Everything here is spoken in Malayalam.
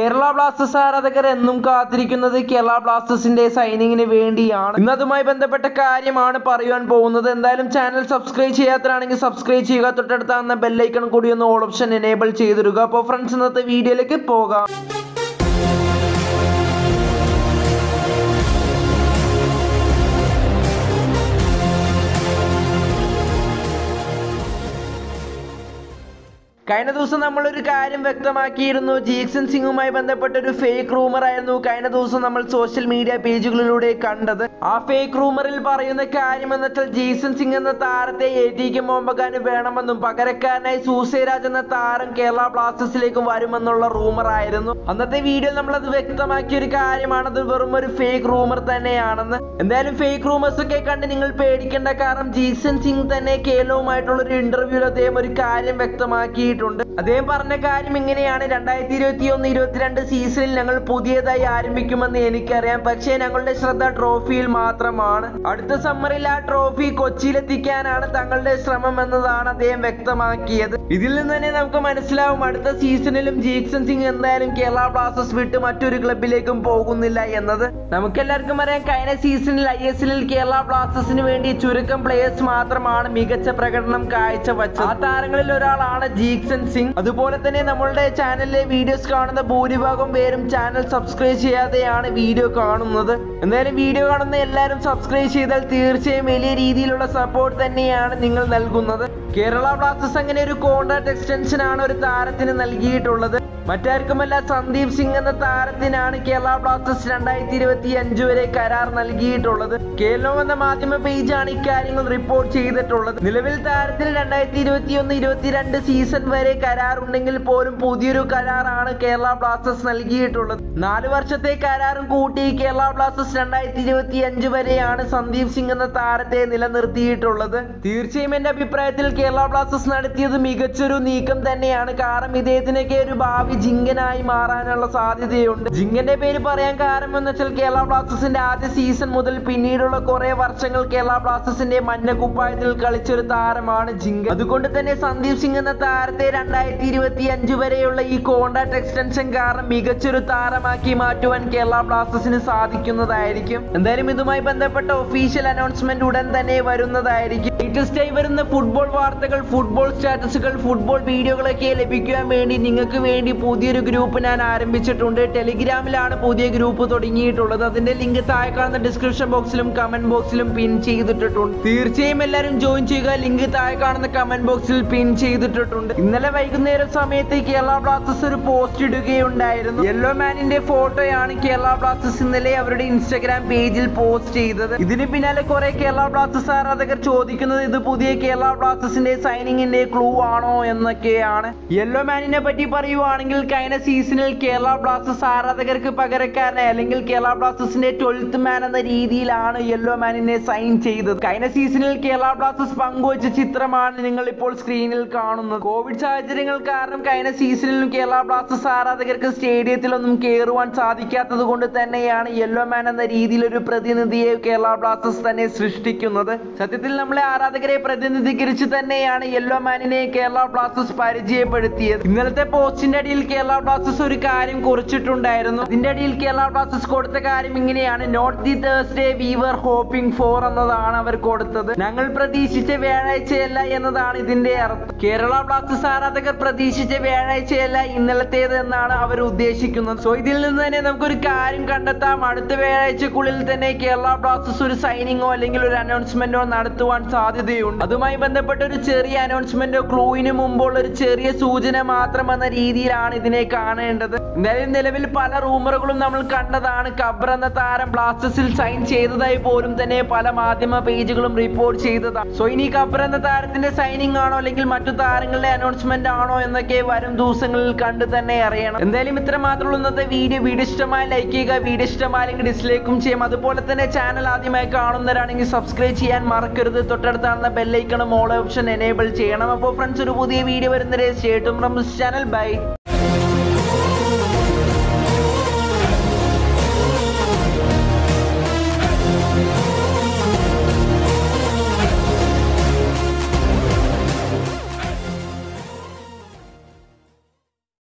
കേരള ബ്ലാസ്റ്റേഴ്സ് ആരാധകർ എന്നും കാത്തിരിക്കുന്നത് കേരള ബ്ലാസ്റ്റേഴ്സിന്റെ സൈനിങ്ങിന് വേണ്ടിയാണ് ഇന്ന് അതുമായി ബന്ധപ്പെട്ട കാര്യമാണ് പറയുവാൻ പോകുന്നത് എന്തായാലും ചാനൽ സബ്സ്ക്രൈബ് ചെയ്യാത്തതാണെങ്കിൽ സബ്സ്ക്രൈബ് ചെയ്യുക തൊട്ടടുത്താകുന്ന ബെല്ലൈക്കൺ കൂടി ഒന്ന് ഓൾ ഓപ്ഷൻ എനേബിൾ ചെയ്തിടുക അപ്പോൾ ഫ്രണ്ട്സ് ഇന്നത്തെ വീഡിയോയിലേക്ക് പോകാം കഴിഞ്ഞ ദിവസം നമ്മളൊരു കാര്യം വ്യക്തമാക്കിയിരുന്നു ജീക്സൺ സിംഗുമായി ബന്ധപ്പെട്ട ഒരു ഫേക്ക് റൂമർ ആയിരുന്നു കഴിഞ്ഞ ദിവസം നമ്മൾ സോഷ്യൽ മീഡിയ പേജുകളിലൂടെ കണ്ടത് ആ ഫേക്ക് റൂമറിൽ പറയുന്ന കാര്യം എന്ന് വെച്ചാൽ ജീസൺ സിംഗ് എന്ന താരത്തെ എ ടിക്ക് മോഹമ്പഗാന് വേണമെന്നും പകരക്കാരനായി സൂസേരാജ് എന്ന താരം കേരള ബ്ലാസ്റ്റേഴ്സിലേക്ക് വരുമെന്നുള്ള റൂമർ ആയിരുന്നു അന്നത്തെ വീഡിയോയിൽ നമ്മൾ അത് വ്യക്തമാക്കിയ ഒരു കാര്യമാണ് അത് വെറും ഒരു ഫേക്ക് റൂമർ തന്നെയാണെന്ന് എന്തായാലും ഫേക്ക് റൂമേഴ്സ് ഒക്കെ കണ്ട് നിങ്ങൾ പേടിക്കേണ്ട കാരണം ജീസൺ സിംഗ് തന്നെ കേരളവുമായിട്ടുള്ള ഒരു ഇന്റർവ്യൂവിൽ അദ്ദേഹം ഒരു കാര്യം വ്യക്തമാക്കിയിട്ടുണ്ട് അദ്ദേഹം പറഞ്ഞ കാര്യം ഇങ്ങനെയാണ് രണ്ടായിരത്തി ഇരുപത്തി ഒന്ന് ഇരുപത്തിരണ്ട് സീസണിൽ ഞങ്ങൾ പുതിയതായി ആരംഭിക്കുമെന്ന് എനിക്കറിയാം പക്ഷേ ഞങ്ങളുടെ ശ്രദ്ധ ട്രോഫിയിൽ മാത്രമാണ് അടുത്ത സമ്മറിൽ ആ ട്രോഫി കൊച്ചിയിലെത്തിക്കാനാണ് തങ്ങളുടെ ശ്രമം എന്നതാണ് അദ്ദേഹം വ്യക്തമാക്കിയത് ഇതിൽ നിന്ന് തന്നെ നമുക്ക് മനസ്സിലാവും അടുത്ത സീസണിലും ജീക്സൺ സിംഗ് എന്തായാലും കേരള ബ്ലാസ്റ്റേഴ്സ് വിട്ട് മറ്റൊരു ക്ലബിലേക്കും പോകുന്നില്ല എന്നത് നമുക്കെല്ലാവർക്കും അറിയാം കഴിഞ്ഞ സീസണിൽ ഐ എസ് എല്ലിൽ കേരള ബ്ലാസ്റ്റേഴ്സിന് വേണ്ടി ചുരുക്കം പ്ലേയേഴ്സ് മാത്രമാണ് മികച്ച പ്രകടനം കാഴ്ചവെച്ചത് ആ താരങ്ങളിൽ ഒരാളാണ് ജീക്സൺ സിംഗ് അതുപോലെ തന്നെ നമ്മളുടെ ചാനലിലെ വീഡിയോസ് കാണുന്ന ഭൂരിഭാഗം പേരും ചാനൽ സബ്സ്ക്രൈബ് ചെയ്യാതെയാണ് വീഡിയോ കാണുന്നത് എന്തായാലും വീഡിയോ കാണുന്ന എല്ലാവരും സബ്സ്ക്രൈബ് ചെയ്താൽ തീർച്ചയായും വലിയ രീതിയിലുള്ള സപ്പോർട്ട് തന്നെയാണ് നിങ്ങൾ നൽകുന്നത് കേരള ബ്ലാസ്റ്റേഴ്സ് അങ്ങനെ ഒരു കോൺട്രാക്ട് എക്സ്റ്റൻഷൻ ആണ് ഒരു താരത്തിന് നൽകിയിട്ടുള്ളത് മറ്റാർക്കുമല്ല സന്ദീപ് സിംഗ് എന്ന താരത്തിനാണ് കേരള ബ്ലാസ്റ്റേഴ്സ് രണ്ടായിരത്തി ഇരുപത്തി അഞ്ച് വരെ കരാർ നൽകിയിട്ടുള്ളത് കേരളം എന്ന മാധ്യമ പേജാണ് ഇക്കാര്യങ്ങൾ റിപ്പോർട്ട് ചെയ്തിട്ടുള്ളത് നിലവിൽ താരത്തിന് രണ്ടായിരത്തി ഇരുപത്തി ഒന്ന് ഇരുപത്തിരണ്ട് സീസൺ വരെ കരാർ ഉണ്ടെങ്കിൽ പോലും പുതിയൊരു കരാറാണ് കേരള ബ്ലാസ്റ്റേഴ്സ് നൽകിയിട്ടുള്ളത് നാല് വർഷത്തെ കരാറും കൂട്ടി കേരള ബ്ലാസ്റ്റേഴ്സ് രണ്ടായിരത്തി ഇരുപത്തി അഞ്ച് വരെയാണ് സന്ദീപ് സിംഗ് എന്ന താരത്തെ നിലനിർത്തിയിട്ടുള്ളത് തീർച്ചയായും എന്റെ അഭിപ്രായത്തിൽ കേരള ബ്ലാസ്റ്റേഴ്സ് നടത്തിയത് മികച്ചൊരു നീക്കം തന്നെയാണ് കാരണം ഇദ്ദേഹത്തിനൊക്കെ ഒരു ഭാവി ജിങ്കനായി മാറാനുള്ള സാധ്യതയുണ്ട് ജിങ്കന്റെ പേര് പറയാൻ കാരണം എന്ന് വെച്ചാൽ കേരള ബ്ലാസ്റ്റേഴ്സിന്റെ ആദ്യ സീസൺ മുതൽ പിന്നീടുള്ള കുറെ വർഷങ്ങൾ കേരള ബ്ലാസ്റ്റേഴ്സിന്റെ മഞ്ഞ കുപ്പായത്തിൽ കളിച്ചൊരു താരമാണ് ജിങ്കൻ അതുകൊണ്ട് തന്നെ സന്ദീപ് സിംഗ് എന്ന താരത്തെ രണ്ടായിരത്തി ഇരുപത്തി അഞ്ച് വരെയുള്ള ഈ കോൺട്രാക്ട് എക്സ്റ്റൻഷൻ കാരണം മികച്ചൊരു താരമാക്കി മാറ്റുവാൻ കേരള ബ്ലാസ്റ്റേഴ്സിന് സാധിക്കുന്നതായിരിക്കും എന്തായാലും ഇതുമായി ബന്ധപ്പെട്ട ഒഫീഷ്യൽ അനൗൺസ്മെന്റ് ഉടൻ തന്നെ വരുന്നതായിരിക്കും ലേറ്റസ്റ്റ് ആയി വരുന്ന ഫുട്ബോൾ വാർത്തകൾ ഫുട്ബോൾ സ്റ്റാറ്റസുകൾ ഫുട്ബോൾ വീഡിയോകളൊക്കെ ലഭിക്കുവാൻ വേണ്ടി നിങ്ങൾക്ക് വേണ്ടി പുതിയൊരു ഗ്രൂപ്പ് ഞാൻ ആരംഭിച്ചിട്ടുണ്ട് ടെലിഗ്രാമിലാണ് പുതിയ ഗ്രൂപ്പ് തുടങ്ങിയിട്ടുള്ളത് അതിന്റെ ലിങ്ക് താഴെ കാണുന്ന ഡിസ്ക്രിപ്ഷൻ ബോക്സിലും കമന്റ് ബോക്സിലും പിൻ ചെയ്തിട്ടിട്ടുണ്ട് തീർച്ചയായും എല്ലാവരും ജോയിൻ ചെയ്യുക ലിങ്ക് താഴെ കാണുന്ന കമന്റ് ബോക്സിൽ പിൻ ചെയ്തിട്ടിട്ടുണ്ട് ഇന്നലെ വൈകുന്നേരം സമയത്ത് കേരള ബ്ലാസ്റ്റേഴ്സ് ഒരു പോസ്റ്റ് ഇടുകയുണ്ടായിരുന്നു യെല്ലോ മാനിന്റെ ഫോട്ടോയാണ് കേരള ബ്ലാസ്റ്റേഴ്സ് ഇന്നലെ അവരുടെ ഇൻസ്റ്റാഗ്രാം പേജിൽ പോസ്റ്റ് ചെയ്തത് ഇതിന് പിന്നാലെ കുറെ കേരള ബ്ലാസ്റ്റേഴ്സ് ആരാധകർ ചോദിക്കുന്നത് ഇത് പുതിയ കേരള ബ്ലാസ്റ്റേഴ്സിന്റെ സൈനിങ്ങിന്റെ ക്ലൂ ആണോ എന്നൊക്കെയാണ് യെല്ലോ മാനിനെ പറ്റി പറയുവാണെങ്കിൽ കഴിഞ്ഞ സീസണിൽ കേരള ബ്ലാസ്റ്റേഴ്സ് ആരാധകർക്ക് പകരക്കാരനായി അല്ലെങ്കിൽ കേരള ബ്ലാസ്റ്റേഴ്സിന്റെ ട്വൽത്ത് മാൻ എന്ന രീതിയിലാണ് യെല്ലോ മാനിനെ സൈൻ ചെയ്തത് കഴിഞ്ഞ സീസണിൽ കേരള ബ്ലാസ്റ്റേഴ്സ് പങ്കുവച്ച ചിത്രമാണ് നിങ്ങൾ ഇപ്പോൾ സ്ക്രീനിൽ കാണുന്നത് കോവിഡ് സാഹചര്യങ്ങൾ കാരണം കഴിഞ്ഞ സീസണിലും കേരള ബ്ലാസ്റ്റേഴ്സ് ആരാധകർക്ക് സ്റ്റേഡിയത്തിലൊന്നും കയറുവാൻ സാധിക്കാത്തത് കൊണ്ട് തന്നെയാണ് യെല്ലോ മാൻ എന്ന രീതിയിൽ ഒരു പ്രതിനിധിയെ കേരള ബ്ലാസ്റ്റേഴ്സ് തന്നെ സൃഷ്ടിക്കുന്നത് സത്യത്തിൽ നമ്മളെ ആരാധകരെ പ്രതിനിധീകരിച്ച് തന്നെയാണ് യെല്ലോ മാനിനെ കേരള ബ്ലാസ്റ്റേഴ്സ് പരിചയപ്പെടുത്തിയത് ഇന്നലത്തെ പോസ്റ്റിന്റെ അടിയിൽ കേരള ബ്ലാസ്റ്റേഴ്സ് ഒരു കാര്യം കുറിച്ചിട്ടുണ്ടായിരുന്നു അതിന്റെ അടിയിൽ കേരള ബ്ലാസ്റ്റേഴ്സ് കൊടുത്ത കാര്യം ഇങ്ങനെയാണ് not the Thursday we were hoping for എന്നതാണ് അവർ കൊടുത്തത് ഞങ്ങൾ പ്രതീക്ഷിച്ച വ്യാഴാഴ്ചയല്ല എന്നതാണ് ഇതിന്റെ അർത്ഥം കേരള ബ്ലാസ്റ്റേഴ്സ് ആരാധകർ പ്രതീക്ഷിച്ച വ്യാഴാഴ്ചയല്ല ഇന്നലത്തേത് എന്നാണ് അവർ ഉദ്ദേശിക്കുന്നത് സോ ഇതിൽ നിന്ന് തന്നെ നമുക്കൊരു കാര്യം കണ്ടെത്താം അടുത്ത വ്യാഴാഴ്ചക്കുള്ളിൽ തന്നെ കേരള ബ്ലാസ്റ്റേഴ്സ് ഒരു സൈനിങ്ങോ അല്ലെങ്കിൽ ഒരു അനൗൺസ്മെന്റോ നടത്തുവാൻ സാധ്യതയുണ്ട് അതുമായി ബന്ധപ്പെട്ട ഒരു ചെറിയ അനൗൺസ്മെന്റോ ക്ലൂവിന് മുമ്പുള്ള ഒരു ചെറിയ സൂചന മാത്രം എന്ന രീതിയിലാണ് ഇതിനെ കാണേണ്ടത് എന്തായാലും നിലവിൽ പല റൂമറുകളും നമ്മൾ കണ്ടതാണ് കബ്ര എന്ന താരം ബ്ലാസ്റ്റേഴ്സിൽ സൈൻ ചെയ്തതായി പോലും തന്നെ പല മാധ്യമ പേജുകളും റിപ്പോർട്ട് ചെയ്തതാണ് സോ ഇനി കബ്ര എന്ന താരത്തിന്റെ സൈനിങ് ആണോ അല്ലെങ്കിൽ മറ്റു താരങ്ങളുടെ അനൗൺസ്മെന്റ് ആണോ എന്നൊക്കെ വരും ദിവസങ്ങളിൽ കണ്ടു തന്നെ അറിയണം എന്തായാലും ഇത്ര മാത്രമുള്ള ഇന്നത്തെ വീഡിയോ വീഡിയോ ഇഷ്ടമായി ലൈക്ക് ചെയ്യുക വീഡിയോ ഇഷ്ടമായെങ്കിൽ ഡിസ്ലൈക്കും ചെയ്യാം അതുപോലെ തന്നെ ചാനൽ ആദ്യമായി കാണുന്നവരാണെങ്കിൽ സബ്സ്ക്രൈബ് ചെയ്യാൻ മറക്കരുത് തൊട്ടടുത്താണെന്ന ബെല്ലൈക്കണം ഓൾ ഓപ്ഷൻ എനേബിൾ ചെയ്യണം അപ്പോൾ ഫ്രണ്ട്സ് ഒരു പുതിയ വീഡിയോ വരുന്നവരെ സ്റ്റേറ്റും ചാനൽ ബൈ